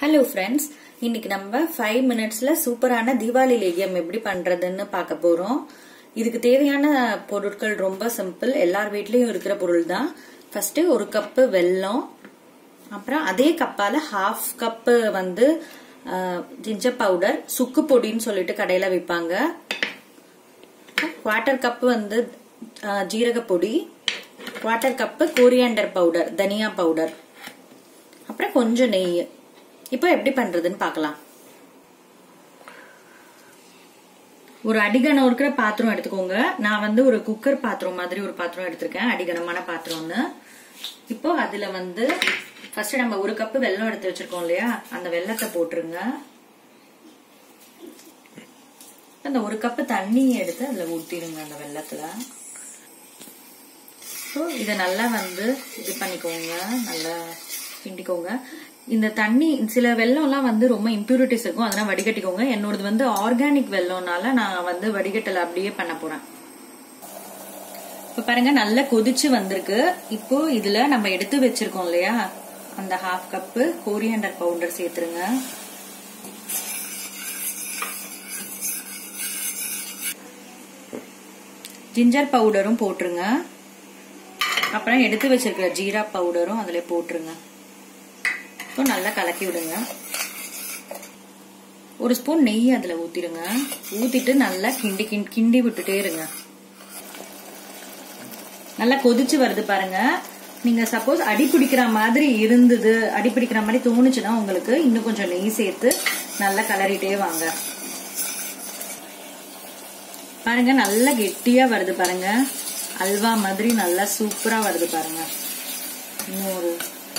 hello friends இன்னைக்கு நம்ம five மினிட்ஸ்ல சூப்பரான தீபாவளி லேகியம் எப்படி பண்றதுன்னு பார்க்க போறோம் இதுக்கு தேவையான பொருட்கள் ரொம்ப சிம்பிள் எல்லார் வீட்லயும் இருக்கிற பொருள் தான் ஃபர்ஸ்ட் ஒரு கப்பு வெல்லம் அப்புறம் அதே கப்பால ஹாஃப் கப்பு வந்து ஜிஞ்சர் பவுடர் சுக்கு பொடின்னு சொல்லிட்டு கடையில விற்பாங்க குவார்ட்டர் கப்பு வந்து அஹ், ஜீரக பொடி குவார்ட்டர் கப்பு கோரியாண்டர் பவுடர் தனியா பவுடர் அப்புறம் கொஞ்சம் நெய் இப்போ எப்படி பண்றதுன்னு பார்க்கலாம் ஒரு அடிகனம் இருக்கிற பாத்திரம் எடுத்துக்கோங்க நான் வந்து ஒரு குக்கர் பாத்திரம் மாதிரி ஒரு பாத்திரம் எடுத்திருக்கேன் அடிகனமான பாத்திரம்னு இப்போ அதுல வந்து ஃபர்ஸ்ட் நம்ம ஒரு கப்பு வெல்லம் எடுத்து வச்சிருக்கோம் இல்லையா அந்த வெல்லத்தை போட்டுருங்க அந்த ஒரு கப்பு தண்ணி எடுத்து அதுல ஊத்திடுங்க அந்த வெல்லத்துல ஸோ இதை நல்லா வந்து இது பண்ணிக்கோங்க நல்லா கிண்டிக்கோங்க இந்த தண்ணி சில வெள்ளம்லாம் வந்து ரொம்ப இம்ப்யூரிட்டிஸ் இருக்கும் அதெல்லாம் வடிகட்டிக்கோங்க என்னோடது வந்து ஆர்கானிக் வெள்ளம்னால நான் வந்து வடிகட்டல அப்படியே பண்ண போறேன் இப்ப பாருங்க நல்லா கொதிச்சு வந்திருக்கு இப்போ இதுல நம்ம எடுத்து வச்சிருக்கோம் இல்லையா அந்த ஹாஃப் கப்பு கோரியண்டர் பவுடர் சேர்த்துருங்க ஜிஞ்சர் பவுடரும் போட்டுருங்க அப்புறம் எடுத்து வச்சிருக்கிற ஜீரா பவுடரும் அதுல போட்டுருங்க இப்போ நல்லா கலக்கி விடுங்க ஒரு ஸ்பூன் நெய் அதுல ஊத்திடுங்க ஊத்திட்டு நல்லா கிண்டி கிண்டி கிண்டி விட்டுட்டே இருங்க நல்லா கொதிச்சு வருது பாருங்க நீங்க சப்போஸ் அடி பிடிக்கிற மாதிரி இருந்தது அடி பிடிக்கிற மாதிரி தோணுச்சுன்னா உங்களுக்கு இன்னும் கொஞ்சம் நெய் சேர்த்து நல்லா கலரிட்டே வாங்க பாருங்க நல்லா கெட்டியா வருது பாருங்க அல்வா மாதிரி நல்லா சூப்பரா வருது பாருங்க இன்னும் ஒரு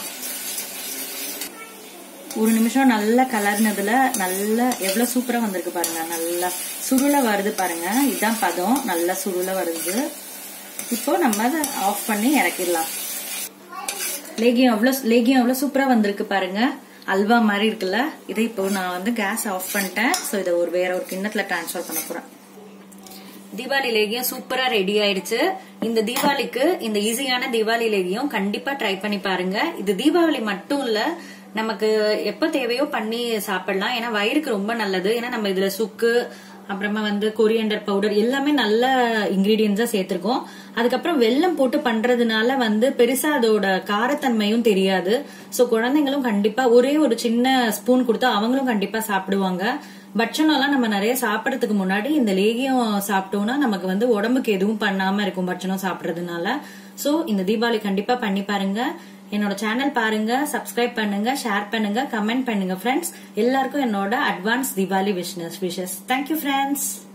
ஒரு நிமிஷம் நல்லா கலர்னதுல நல்லா எவ்வளவு சூப்பரா வந்திருக்கு பாருங்க நல்லா சுருள வருது பாருங்க இதுதான் பதம் நல்லா சுருள வருது இப்போ நம்ம அதை ஆஃப் பண்ணி இறக்கிடலாம் லேகியம் எவ்வளவு லேகியம் எவ்வளவு சூப்பரா வந்திருக்கு பாருங்க அல்வா மாதிரி இருக்குல்ல இதை இப்போ நான் வந்து கேஸ் ஆஃப் பண்ணிட்டேன் ஸோ இதை ஒரு வேற ஒரு கிண்ணத்துல டிரான்ஸ்ஃபர் பண்ண போறேன் தீபாவளி லேகியம் சூப்பரா ரெடி ஆயிடுச்சு இந்த தீபாவளிக்கு இந்த ஈஸியான தீபாவளி லேகியம் கண்டிப்பா ட்ரை பண்ணி பாருங்க இது தீபாவளி மட்டும் இல்ல நமக்கு எப்ப தேவையோ பண்ணி சாப்பிடலாம் ஏன்னா வயிறுக்கு ரொம்ப நல்லது ஏன்னா நம்ம இதுல சுக்கு அப்புறமா வந்து கொரியண்டர் பவுடர் எல்லாமே நல்ல இன்கிரீடியன்ஸா சேர்த்திருக்கோம் அதுக்கப்புறம் வெல்லம் போட்டு பண்றதுனால வந்து பெருசா அதோட காரத்தன்மையும் தெரியாது சோ குழந்தைங்களும் கண்டிப்பா ஒரே ஒரு சின்ன ஸ்பூன் கொடுத்தா அவங்களும் கண்டிப்பா சாப்பிடுவாங்க பட்சணம்லாம் நம்ம நிறைய சாப்பிடறதுக்கு முன்னாடி இந்த லேகியம் சாப்பிட்டோம்னா நமக்கு வந்து உடம்புக்கு எதுவும் பண்ணாம இருக்கும் பட்சணம் சாப்பிடுறதுனால சோ இந்த தீபாவளி கண்டிப்பா பண்ணி பாருங்க என்னோட சேனல் பாருங்க சப்ஸ்கிரைப் பண்ணுங்க ஷேர் பண்ணுங்க கமெண்ட் பண்ணுங்க ஃப்ரெண்ட்ஸ் எல்லாருக்கும் என்னோட advance Deepavali wishes wishes thank you friends